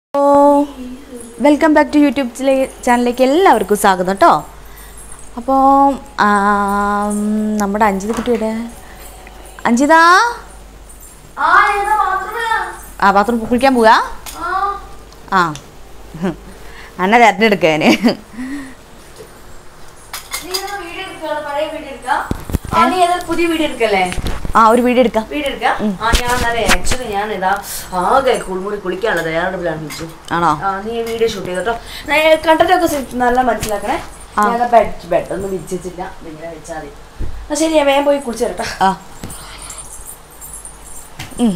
Oh welcome back to YouTube ചാനലിലേക്ക് എല്ലാവർക്കും സ്വാഗതം കേട്ടോ അപ്പോൾ നമ്മുടെ അഞ്ചിത കുട്ടിയുടെ അഞ്ചിത ആ ബാത്റൂം കുളിക്കാൻ പോവാ ആ അന്ന തിരഞ്ഞെടുക്കാൻ പുതിയ വീഡിയോ എടുക്കല്ലേ ആ ഒരു വീഡിയോ എടുക്കാം വീഡിയോ എടുക്കാം ആ ഞാൻ ആക്ച്വലി ഞാൻ ഇതാ ആകെ കുളിമുറി കുളിക്കാനുള്ള തയ്യാറെടുപ്പിലാണ് വിളിച്ചു ആണോ ആ നീ വീഡിയോ ഷൂട്ട് ചെയ്തോ കണ്ടന്റ് ഒക്കെ സെ- നല്ല മനസ്സിലാക്കണേ ആ. ഞാൻ ബെഡ് ബെഡ് ഒന്നും വിരിച്ചിട്ടില്ല ഇങ്ങനെ വെച്ചാൽ മതി ആ ശരി ഞാൻ വേഗം പോയി കുളിച്ചു തരട്ടോ ആ ഉം.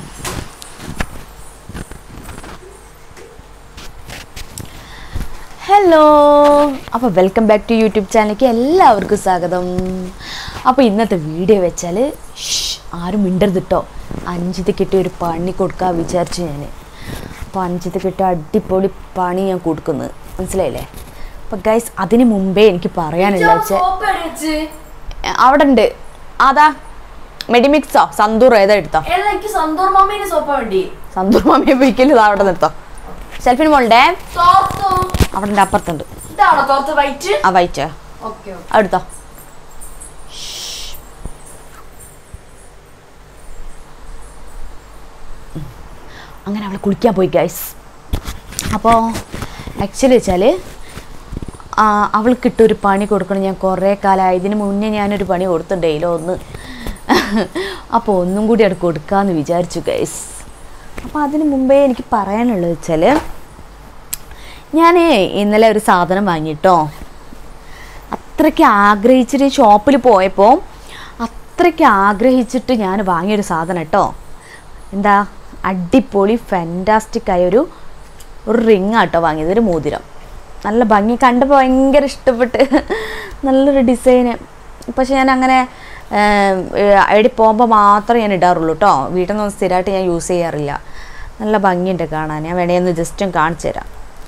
ഹലോ അപ്പോൾ വെൽക്കം ബാക്ക് ടു യൂട്യൂബ് ചാനലിലേക്ക് എല്ലാവർക്കും സ്വാഗതം അപ്പോൾ ഇന്നത്തെ വീഡിയോ വെച്ചാൽ ആരും മിണ്ടരുത് കേട്ടോ അഞ്ചിത് കിട്ടിയ ഒരു പണി കൊടുക്കാൻ വിചാരിച്ചു ഞാൻ അപ്പോൾ അഞ്ചിത് കിട്ടിയ അടിപൊളി പണി ഞാൻ കൊടുക്കുന്നത് മനസ്സിലായില്ലേ അപ്പോൾ ഗൈസ് അതിന് മുമ്പേ എനിക്ക് പറയാനുള്ള വെച്ചാൽ അവിടെ ഉണ്ട് അതാ മെഡിമിക്സോ സന്തൂറോ ഏതാ എടുത്തോ എനിക്ക് സന്തൂർ മമ്മീന് സോപ്പ വേണ്ടി സന്തൂർ മമ്മിയെ പോയിക്കല് ഇതാ അവിടെ നിർത്തോ സെൽഫിന് മോളുടെ തോർത്തു അവിടെ ഉണ്ട് അപ്പുറത്തുണ്ട് ഇതാണോ തോർത്ത് വൈറ്റ് ആ വായിച്ചോ ഓക്കെ എടുത്തോ ഉം. അങ്ങനെ അവൾ കുളിക്കാൻ പോയി ഗൈസ് അപ്പോൾ ആക്ച്വലി വെച്ചാൽ അവൾക്ക് ഇട്ടൊരു പണി കൊടുക്കണം ഞാൻ കുറേ കാലമായി ഇതിന് മുന്നേ ഞാനൊരു പണി കൊടുത്തിട്ടുണ്ടല്ലോ ഒന്ന് അപ്പോൾ ഒന്നും കൂടി അവിടെ കൊടുക്കാമെന്ന് വിചാരിച്ചു ഗൈസ് അപ്പോൾ അതിന് മുമ്പേ എനിക്ക് പറയാനുള്ളത് വെച്ചാൽ ഞാൻ ഇന്നലെ ഒരു സാധനം വാങ്ങിട്ടോ അത്രയ്ക്ക് ആഗ്രഹിച്ചിട്ട് ഷോപ്പിൽ പോയപ്പോൾ അത്രയ്ക്ക് ആഗ്രഹിച്ചിട്ട് ഞാൻ വാങ്ങിയൊരു സാധനം കേട്ടോ എന്താ അടിപൊളി ഫാൻറ്റാസ്റ്റിക് ആയൊരു ഒരു റിങ് ആട്ടോ വാങ്ങിയത് ഒരു മോതിരം നല്ല ഭംഗി കണ്ടപ്പോൾ ഭയങ്കര ഇഷ്ടപ്പെട്ട് നല്ലൊരു ഡിസൈന് പക്ഷെ ഞാൻ അങ്ങനെ എവിടെ പോകുമ്പോൾ മാത്രമേ ഞാൻ ഇടാറുള്ളൂ കേട്ടോ വീട്ടിൽ നിന്നൊന്നും സ്ഥിരമായിട്ട് ഞാൻ യൂസ് ചെയ്യാറില്ല നല്ല ഭംഗിയുണ്ട് കാണാൻ ഞാൻ വേണേ ഒന്ന് ജസ്റ്റ് ഒന്ന് കാണിച്ചു തരാം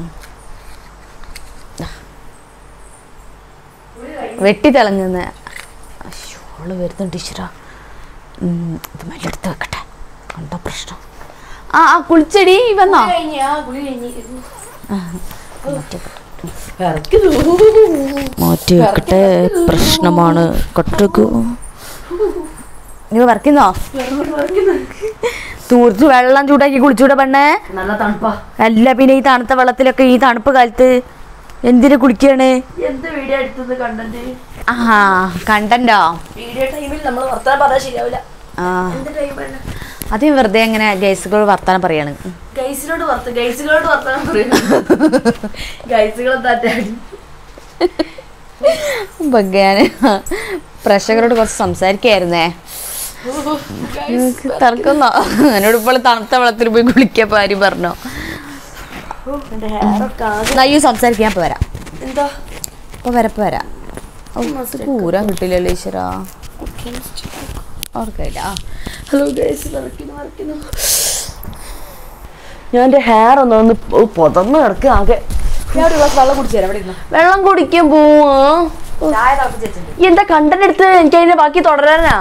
വെട്ടി തിളങ്ങുന്ന ഷോള് വരുന്നുണ്ട് ഈശ്വരാ ഉം, ഇത് മെല്ലെ എടുത്ത് വെക്കട്ടെ കണ്ടോ പ്രശ്നം ആ ആ കുളിച്ചെടി വന്നോ കഴിഞ്ഞ് ആ കുളി കഴിഞ്ഞ് മാറ്റി വെക്കട്ടെ പ്രശ്നമാണ് കൊട്ടകു ഇത് വർക്കുന്നോ തൂർത്ത് വെള്ളം ചൂടാക്കി കുളിച്ചൂടെ പെണ്ണേ നല്ല തണുപ്പാ അല്ല പിന്നെ ഈ തണുത്ത വെള്ളത്തിലൊക്കെ ഈ തണുപ്പ് കാലത്ത് എന്തിനു കുളിക്കാണ് എന്ത് വീഡിയോ എടുത്തത് കണ്ടന്റ് ആ കണ്ടോ വീഡിയോ ടൈമിൽ നമ്മൾ വർത്തമാനം പറഞ്ഞാൽ ശരിയാവില്ല ആ എന്ത് ടൈമാണ് അത് വെറുതെ അങ്ങനെ ഗൈസുകൾ വർത്താനം പറയാണ് ഗൈസിനോട് വർത്ത ഗൈസുകളോട് വർത്തമാനം പറയുന്നു ഗൈസുകളെ തറ്റാടി ബഗ്ഗാന് പ്രേക്ഷകരോട് കുറച്ച് സംസാരിക്കായിരുന്നേ തർക്കുന്നോ എന്നോട് ഇപ്പോൾ തണുത്ത വെള്ളത്തിൽ പോയി കുളിക്കാൻ ആരും പറഞ്ഞോ എന്റെ ഹെയറൊക്കെ ആകെ നയ്യോ സംസാരിക്കാൻ ഇപ്പൊ വരാം എന്താ ഇപ്പൊ വരപ്പ് വരാം പൂരാൻ കിട്ടില്ലല്ലോ ഈശ്വര ഓർക്കില്ല ഹലോ ഗൈസ് വരയ്ക്കുന്നു വരയ്ക്കുന്നു ഞാൻ എൻ്റെ ഹെയർ ഒന്ന് ഒന്ന് പൊതന്ന് കിടക്കുക ആകെ ഞാൻ ഒരു ഗ്ലാസ് വെള്ളം കുടിച്ചു തരാം ഇവിടെ ഇരുന്നോ വെള്ളം കുടിക്കാൻ പോവാ ചായ തിളപ്പിച്ചിട്ടുണ്ട് ഈ എന്താ കണ്ടന്റ് എടുത്ത് എനിക്ക് അതിന്റെ ബാക്കി തുടരാനാ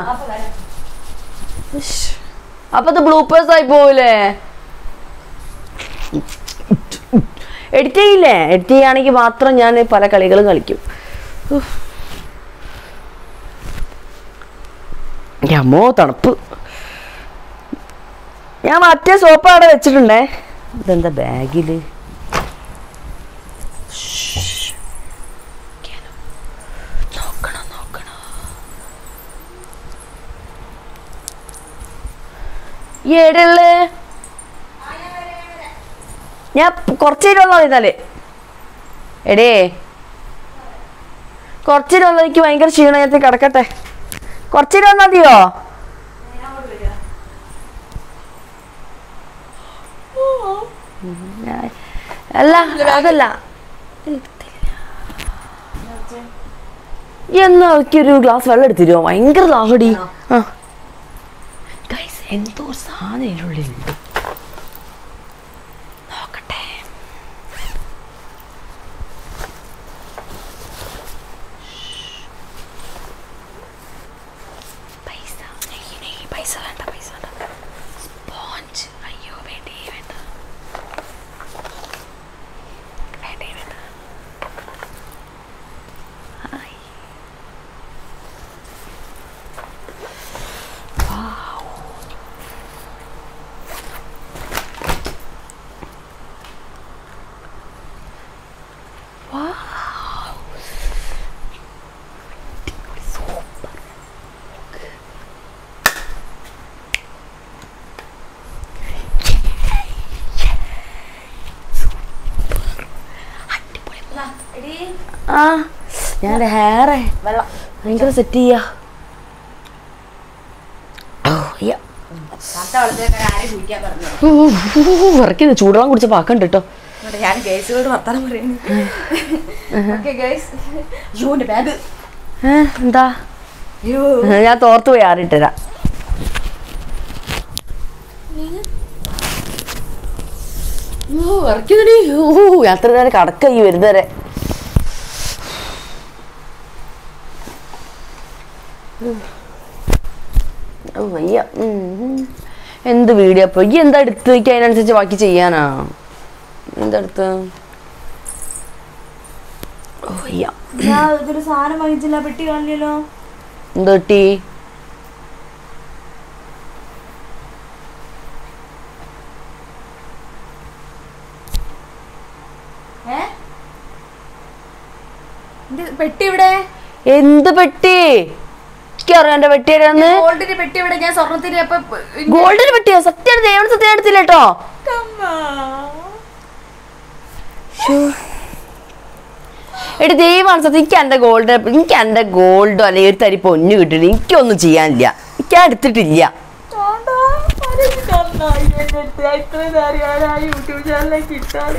അപ്പൊ അത് ബ്ലൂപ്പേഴ്സ് ആയി പോവില്ലേ എഡിറ്റ് ചെയ്യില്ലേ എഡിറ്റ് ചെയ്യുകയാണെങ്കിൽ മാത്രം ഞാൻ പല കളികളും കളിക്കും അമ്മോ തണുപ്പ് ഞാൻ മറ്റേ സോപ്പ് അവിടെ വെച്ചിട്ടുണ്ടേ ഇതെന്താ ബാഗില് നോക്കണം നോക്കണം ഏടുള്ളേ ഞാൻ കുറച്ച് നേരം വന്നാൽ എന്നാല് എടേ കുറച്ച് നേരം വന്നാൽ എനിക്ക് ഭയങ്കര ക്ഷീണം ഞാൻ കിടക്കട്ടെ കുറച്ച് നേരം വന്നാൽ മതിയോ ഞാൻ- അല്ല അതല്ല എന്നാ ഒരു ഗ്ലാസ് വെള്ളം എടുത്തിരുമോ ഭയങ്കര ദാഹടി ആ ഗൈസ് എന്തോ ഒരു സാധനം ഇതിനുള്ളിലുണ്ട് നോക്കട്ടെ പൈസ നെയ് നെയ് പൈസ വേണ്ട പൈസ വേണ്ട സ്പോഞ്ച് അയ്യോ വേണ്ടേ വേണ്ട ആ ഞാൻ ഹെയറേ വെള്ളം ഭയങ്കര സെറ്റ് ചെയ്യാ ഓ, അയ്യ. തണുത്ത വെള്ളത്തിലൊക്കെ ആരെ കുടിക്കാൻ പറഞ്ഞു ഊ, ഊ, ഊ, വിറയ്ക്കുന്നു ചൂടുവെള്ളം കുടിച്ച പാക്കണ്ട് കേട്ടോ ഇവിടെ ഞാൻ ഗേസുകളോട് വർത്താനം പറയുന്നു ഓക്കെ ഗേസ് അയ്യോ എൻ്റെ ബാഗ് ഏ, എന്താ അയ്യോ ഞാൻ തോർത്ത് പോയി ആറിട്ടരാ വിറയ്ക്കുന്നടി യാത്ര നേരം കടക്ക ഈ വരുന്നവരെ ഓ വയ്യ ഉം, ഉം. എന്ത് വീഡിയോ അപ്പൊ ഈ എന്താ എടുത്ത് വെക്കുക അതിനനുസരിച്ച് ബാക്കി ചെയ്യാനാ എന്തെടുത്ത് ഓ വയ്യ ഞാൻ ഇതൊരു സാധനം വാങ്ങിച്ചില്ല പെട്ടി കാണില്ലല്ലോ എന്ത് കിട്ടി ഏ ഇത് പെട്ടി ഇവിടെ എന്ത് പെട്ടി എനിക്കറിയാം എന്റെ പെട്ടി എവിടെയാന്ന് ഗോൾഡിന്റെ പെട്ടി ഇവിടെ ഞാൻ സ്വർണത്തിന്റെ അപ്പൊ ഗോൾഡിന് പെട്ടിയോ സത്യം ദൈവം സത്യം എടുത്തില്ല കേട്ടോ എടി ദൈവമാണ് സത്യം എനിക്ക് എന്റെ ഗോൾഡ് എനിക്ക് എന്റെ ഗോൾഡോ അല്ലെങ്കിൽ ഒരു തരി പൊന്നു കിട്ടില്ല എനിക്കൊന്നും ചെയ്യാനില്ല എനിക്ക് ഞാൻ എടുത്തിട്ടില്ല യൂട്യൂബ് ചാനലിലേക്ക് ഇട്ടാലേ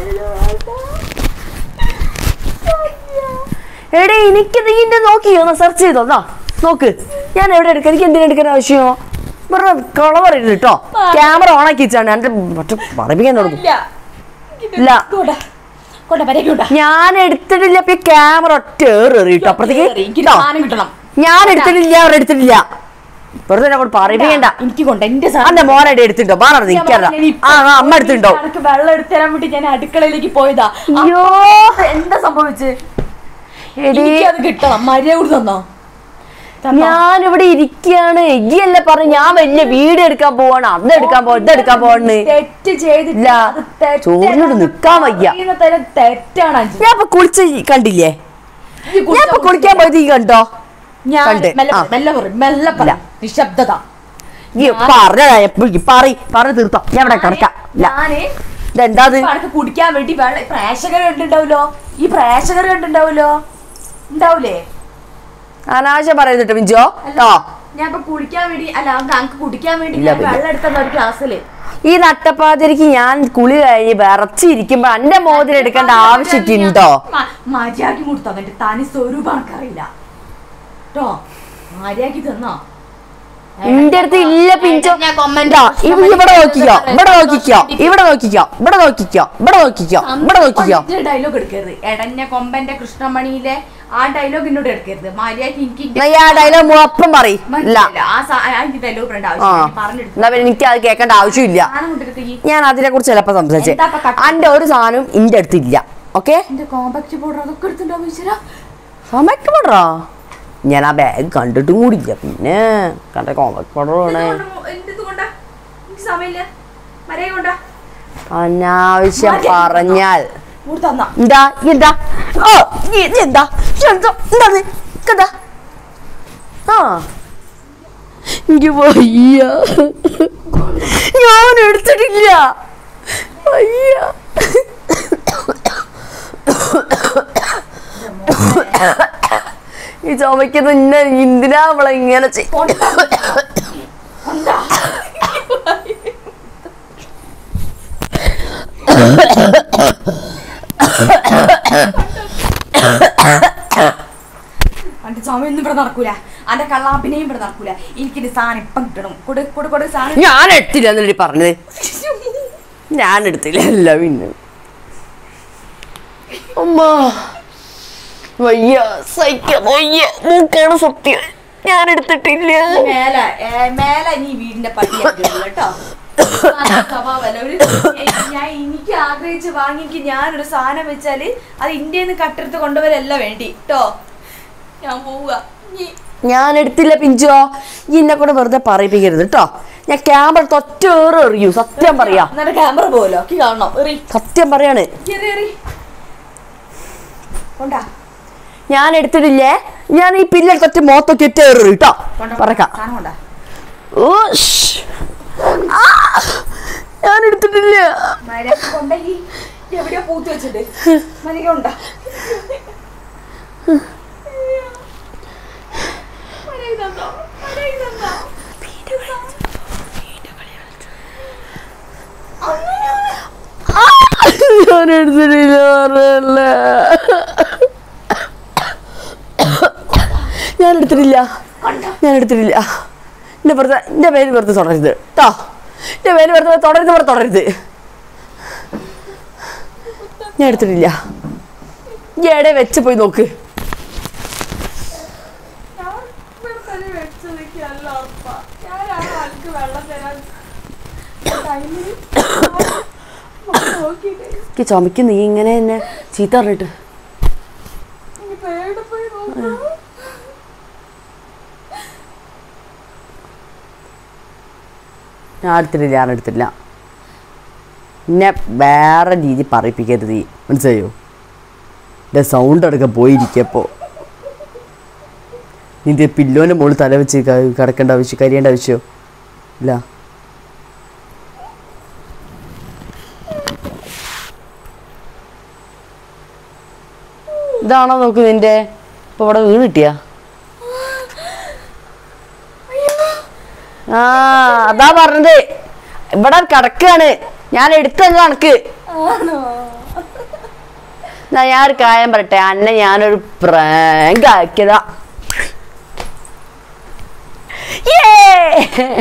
എടി എനിക്ക് ഇതിന്റെ നോക്കിയോ സെർച്ച് ചെയ്തോ ദാ, നോക്ക് ഞാൻ എവിടെ എടുക്കാൻ എനിക്ക് എന്തിനാ എടുക്കാൻ ആവശ്യമോ വെറുതെ കള പറയരുത് കേട്ടോ ക്യാമറ ഓൺ ആക്കി വെച്ചാണ് എന്റെ മറ്റേ പറയിപ്പിക്കാൻ തുടങ്ങും ഇല്ല ഇല്ല കൊണ്ട കൊണ്ട വരയ്ക്കൂട്ട ഞാൻ എടുത്തിട്ടില്ല ഇപ്പൊ ക്യാമറ ഒറ്റ ഏറ് എറിയിട്ടോ അപ്പുറത്തേക്ക് എനിക്ക് ട്ടോ. സാധനം കിട്ടണം ഞാൻ എടുത്തിട്ടില്ല അവർ എടുത്തിട്ടില്ല വെറുതെ എന്നെ കൊണ്ട് പറയിപ്പിക്കണ്ട എനിക്ക് കൊണ്ട് എന്റെ അന്റെ മോനടി എടുത്തിട്ടോ മാറണം നിൽക്കാറ ആ ആ, അമ്മ എടുത്തിട്ടുണ്ടോ എനിക്ക് വെള്ളം എടുത്തു തരാൻ വേണ്ടി ഞാൻ അടുക്കളയിലേക്ക് പോയതാ അയ്യോ അപ്പൊ എന്താ സംഭവിച്ച് എടി എനിക്ക് അത് കിട്ടണം മര്യാദ കൂടി തന്നോ തന്നോ? ഞാൻ ഇവിടെ ഇരിക്കുകയാണ് എയ്യല്ലേ പറഞ്ഞു ഞാൻ വലിയ വീഡിയോ എടുക്കാൻ പോവാണ് അത് എടുക്കാൻ പോ ഇത് എടുക്കാൻ പോവാണ് തെറ്റ് ചെയ്തില്ല ഇല്ല. ചോറിനോട് നിക്കാൻ വയ്യ. തെറ്റാണ് അഞ്ജു. ഞാൻ ഇപ്പൊ കുളിച്ച് കണ്ടില്ലേ ഈ ഞാൻ ഇപ്പൊ കുളിക്കാൻ പോയത് ഈ കണ്ടോ ഞാൻ കണ്ട്. മെല്ലെ ആ. പറ, മെല്ലെ പറ, മെല്ലെ പറ. ഇല്ല. നിശബ്ദത ഈ പറഞ്ഞതാ എപ്പോഴും പറ പറഞ്ഞു തീർത്തോ ഞാൻ ഇവിടെ കിടക്കാം ഇല്ല ഞാന് ഇതെന്താ ഇത് ഇപ്പൊ അനക്ക് കുടിക്കാൻ വേണ്ടി വെള്ളം പ്രേക്ഷകർ കണ്ടുണ്ടാവല്ലോ ഈ പ്രേക്ഷകർ കണ്ടുണ്ടാവല്ലോ ഉണ്ടാവൂലേ അനാവശ്യം പറയുന്നുണ്ട് മിഞ്ചോ അല്ല, ട്ടോ ഞാൻ ഇപ്പൊ കുടിക്കാൻ വേണ്ടി അല്ല അനക്ക് കുടിക്കാൻ വേണ്ടി ഇല്ല, ഞാൻ ഇല്ല. വെള്ളം എടുത്തന്ന ഒരു ക്ലാസ്സില് ഈ നട്ടപ്പാതിരിക്ക് ഞാൻ കുളി കഴിഞ്ഞ് വിറച്ചിരിക്കുമ്പോ എന്റെ മോതിരം എടുക്കേണ്ട ആവശ്യത്തിണ്ടോ മ- മര്യാദക്ക് കൊടുത്തോ എന്നിട്ട് തനി സ്വരൂപം എനിക്കറിയില്ല കേട്ടോ മര്യാദക്ക് തന്നോ എന്റെ അടുത്ത് ഇല്ല പിഞ്ചോ ഞാൻ comment ഇതാ, ഇവ- comment ഇവിടെ നോക്കിക്കോ ചെയ്തിട്ട് ഇവിടെ നോക്കിക്കോ ഇവിടെ നോക്കിക്കോ ഇവിടെ നോക്കിക്കോ ഇവിടെ നോക്കിക്കോ ഇവിടെ നോക്കിക്കോ ഡയലോഗ് എടുക്കരുത് എടഞ്ഞ കൊമ്പന്റെ കൃഷ്ണമണിയിലെ ആ ഡയലോഗ് എന്നോട് എടുക്കരുത് മര്യാദക്ക് എനിക്ക് ഇന്റെ- എന്നാ ഈ ആ ഡയലോഗ് മുഴപ്പം പറ ഇല്ല മനസ്സിലായില്ല. ആ സാ- ആ എനിക്ക് ഡയലോഗ് പറയേണ്ട ആ ആവശ്യം പറഞ്ഞെടുത്തു എന്നാ പിന്നെ എനിക്ക് അത് കേൾക്കേണ്ട ആവശ്യമില്ല സാധനം കൊണ്ടെടുത്ത് ഈ ഞാൻ അതിനെ കുറിച്ച് ചിലപ്പോ സംസാരിച്ചേ എന്താ ഇപ്പൊ കട്ട് അന്റെ ഒരു സാധനം ഇന്റെ അടുത്തില്ല ഓക്കെ എന്റെ കോമ്പാക്ട് പൗഡർ അതൊക്കെ എടുത്തിട്ടുണ്ടാവും ഈശ്വരാ കോമാക്ട് പൗഡറോ ഞാൻ ആ ബാഗ് കണ്ടിട്ടും കൂടിയില്ല പിന്നെ കണ്ട കോമാക്ട് പൗഡർ വേണേ എന്ത് കൊണ്ടാ എനിക്ക് സമയമില്ല മര്യാദ കൊണ്ടാ അനാവശ്യം പറഞ്ഞാൽ കൂടി തന്നാ എന്താ ഈ എന്താ ഓ ഈ ഇത് എന്താ ഇത് എന്താ എന്താ ഇത്? ഇതെന്താ? ആ എനിക്ക് വയ്യ ഞാൻ എടുത്തിട്ടില്ല വയ്യ ഈ ചുമക്കുന്ന ഇന്ന എന്തിനാ അവളെ ഇങ്ങനെ ചെയ് അന്റെ ചുമയൊന്നും ഇവിടെ നടക്കൂല അന്റെ കള്ളാപ്പിനെയും ഇവിടെ നടക്കൂല എനിക്കിന്റെ സാധനം ഇപ്പം കിട്ടണം കൊടു കൊടു കൊടു സാധനം ഞാൻ എടുത്തില്ല എന്നല്ലേ പറഞ്ഞത് ഞാൻ എടുത്തില്ല അല്ല പിന്നെ അമ്മ വയ്യ സഹിക്കാൻ വയ്യ മൂക്കാണ് സത്യം ഞാൻ എടുത്തിട്ടില്ല മേല ഏ, മേല നീ വീടിന്റെ പടി കേട്ടോ സ്വഭാവമല്ല ഒരു ഞാൻ എനിക്ക് ആഗ്രഹിച്ച് വാങ്ങിക്ക് ഞാനൊരു സാധനം വെച്ചാല് അത് ഇന്ത്യയിൽ നിന്ന് കട്ടെടുത്ത് കൊണ്ടുവരല്ല വേണ്ടി കേട്ടോ ഞാൻ പോവുക നീ ഞാൻ എടുത്തില്ല പിഞ്ചോ ഈ എന്നെ കൂടെ വെറുതെ പറയിപ്പിക്കരുത് കേട്ടോ ഞാൻ ക്യാമറ തൊറ്റേറെ എറിയൂ സത്യം പറയാ എന്നിട്ട് ക്യാമറ പോവല്ലോ ഒക്കെ കാണണം എറി സത്യം പറയാണ് എറി എറി കൊണ്ടാ ഞാൻ എടുത്തിട്ടില്ലേ ഞാൻ ഈ പില്ലൽ തൊറ്റ് മോത്തൊക്കെ ഒറ്റ എറി കേട്ടോ കൊണ്ടാ പറക്കാം സാധനം കൊണ്ടാ ഓ, ശ്ശ്. ആ, ഞാൻ എടുത്തിട്ടില്ല മര്യാദ കൊണ്ടെങ്കിൽ എവിടെയോ പൂത്തി വെച്ചിട്ട് മര്യാദ കൊണ്ടാ ഞാൻ എടുത്തിട്ടില്ല പറഞ്ഞല്ല ഞാൻ എടുത്തിട്ടില്ല ഞാൻ എടുത്തിട്ടില്ല എന്റെ പുറത്ത് എന്റെ പേര് പുറത്ത് തുടരരുത് കേട്ടോ എന്റെ പേര് പുറത്ത് തുടരുത് പുറത്ത് തുടരരുത് ഞാൻ എടുത്തിട്ടില്ല ഈ എടെ വെച്ച് പോയി നോക്ക് എനിക്ക് ചുമക്ക് നീ ഇങ്ങനെ എന്നെ ചീത്ത പറഞ്ഞിട്ട് ഞാൻ എടുത്തിട്ടില്ല ഞാൻ എടുത്തില്ല എന്നെ വേറെ രീതി പറയിപ്പിക്കരുത് നീ മനസ്സിലായോ എൻ്റെ സൗണ്ട് അടക്കം പോയിരിക്കപ്പോ നിന്റെ പില്ലോൻ്റെ മുകളിൽ തല വെച്ച് ക- കിടക്കേണ്ട ആവശ്യം കരിയേണ്ട ആവശ്യമോ ഇല്ല ഇതാണോ നോക്ക് നിന്റെ ഇപ്പൊ ഇവിടെ വീണ് കിട്ടിയ ആ അതാ പറഞ്ഞത് ഇവിടെ കിടക്കാണ് ഞാൻ എടുത്തത് കണക്ക് എന്നാ ഞാൻ ഒരു കാര്യം പറയട്ടെ അന്നെ ഞാനൊരു പ്രാങ്ക് ആക്കിയതാ Yay!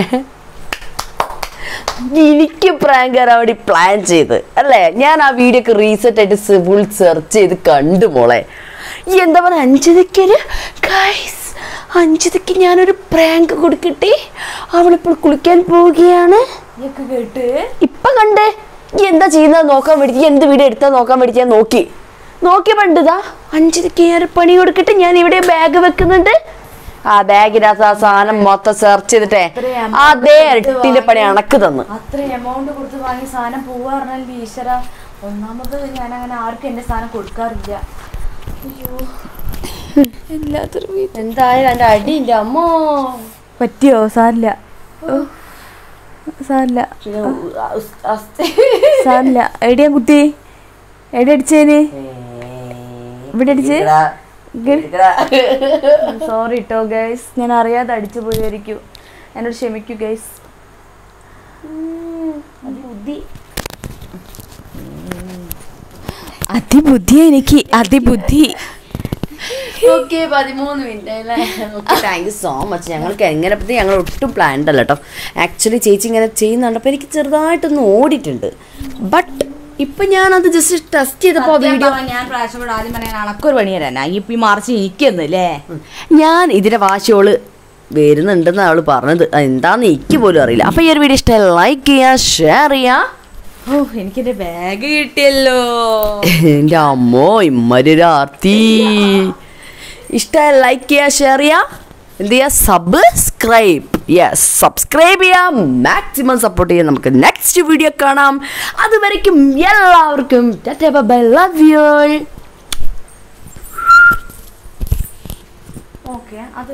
എനിക്ക് പ്രാങ്ക് തരാൻ വേണ്ടി പ്ലാൻ ചെയ്ത് അല്ലേ ഞാൻ ആ വീഡിയോ ഒക്കെ റീസെറ്റ് ആയിട്ട് ഫുൾ സെർച്ച് ചെയ്ത് കണ്ടു മോളെ ഈ എന്താ പറയുക അഞ്ചുതയ്ക്കൊരു ഗൈസ് അഞ്ചുതയ്ക്ക് ഞാനൊരു പ്രാങ്ക് കൊടുക്കട്ടെ അവളിപ്പോൾ കുളിക്കാൻ പോവുകയാണ് കേട്ട് ഇപ്പൊ കണ്ടേ ഈ എന്താ ചെയ്യുന്നത് നോക്കാൻ വേണ്ടി ഈ എന്ത് വീഡിയോ എടുത്താൽ നോക്കാൻ വേണ്ടി ഞാൻ നോക്കി നോക്കിയ പണ്ടിതാ അഞ്ചരക്ക് ഞാൻ ഒരു പണി കൊടുക്കട്ടെ ഞാൻ ഇവിടെ ബാഗ് വെക്കുന്നുണ്ട് ആ ബാഗിനകത്ത് ആ സാധനം മൊത്തം സെർച്ച് ചെയ്തിട്ടേ ഇത്രയും അതേ amount കൊടുത്ത് ഇരട്ടിന്റെ പണി വാങ്ങി. അണക്ക് തന്നു അത്ര എമൗണ്ട് കൊടുത്ത് വാങ്ങിയ സാധനം പോവാ പറഞ്ഞാൽ ഈശ്വര ഒന്നാമത് ഞാൻ അങ്ങനെ ആർക്കും എന്റെ സാധനം കൊടുക്കാറില്ല അയ്യോ എല്ലാത്തൊരു എന്തായാലും എന്റെ അടിയില്ല അമ്മോ പറ്റിയോ സാരില്ല ഓ, സാരില്ല പിന്നെ അസ്- അസ്- സാരില്ല എവിടെയാ കുത്തി എവിടെ അടിച്ചേന് ഇവിടെ അടിച്ച് ഇരിക്കടാ. ഇരിക്കടാ. സോറി കേട്ടോ ഗൈസ് ഞാൻ അറിയാതെ അടിച്ചു പോയിരിക്കും എന്നോട് ക്ഷമിക്കൂ ഗൈസ് ബുദ്ധി അതിബുദ്ധി എനിക്ക് അതിബുദ്ധി ഓക്കെ പതിമൂന്ന് മിനിറ്റ് അല്ലേ okay thank you so much ഞങ്ങൾക്ക് എങ്ങനെ പറ്റി ഞങ്ങൾ ഒട്ടും പ്ലാൻഡ് അല്ല കേട്ടോ ആക്ച്വലി ചേച്ചി ഇങ്ങനെ ചെയ്യുന്നുണ്ടപ്പോൾ എനിക്ക് ചെറുതായിട്ടൊന്ന് ഓടിയിട്ടുണ്ട് ബട്ട് ഇപ്പൊ ഞാനത് ജസ്റ്റ് ടെസ്റ്റ് ചെയ്തപ്പോൾ വീഡിയോ ഞാൻ പ്രാവശ്യം ആദ്യം പറയാൻ അണക്കൊരു പണി തരാനാ ഇപ്പൊ ഈ മാർച്ച് എനിക്കെന്നല്ലേ ഞാൻ ഇതിന്റെ വാശിയോള് വരുന്നുണ്ടെന്ന് അവള് പറഞ്ഞത് എന്താന്ന് എനിക്ക് പോലും അറിയില്ല അപ്പൊ ഈ ഒരു വീഡിയോ ഇഷ്ടമായി ലൈക്ക് ചെയ്യാ ഷെയർ ചെയ്യാ ഓ എനിക്കെന്റെ ബാഗ് കിട്ടിയല്ലോ എന്റെ അമ്മോ ഇമ്മരൊരു ആർത്തി ഇഷ്ടമായ ലൈക്ക് ചെയ്യാ ഷെയർ ചെയ്യാ എന്ത് ചെയ്യാ സബ്സ്ക്രൈബ് യെസ് സബ്സ്ക്രൈബ് ചെയ്യാം മാക്സിമം സപ്പോർട്ട് ചെയ്യാം നമുക്ക് നെക്സ്റ്റ് വീഡിയോ കാണാം അതുവരയ്ക്കും എല്ലാവർക്കും ബൈ ലവ് യു ഓക്കെ അത്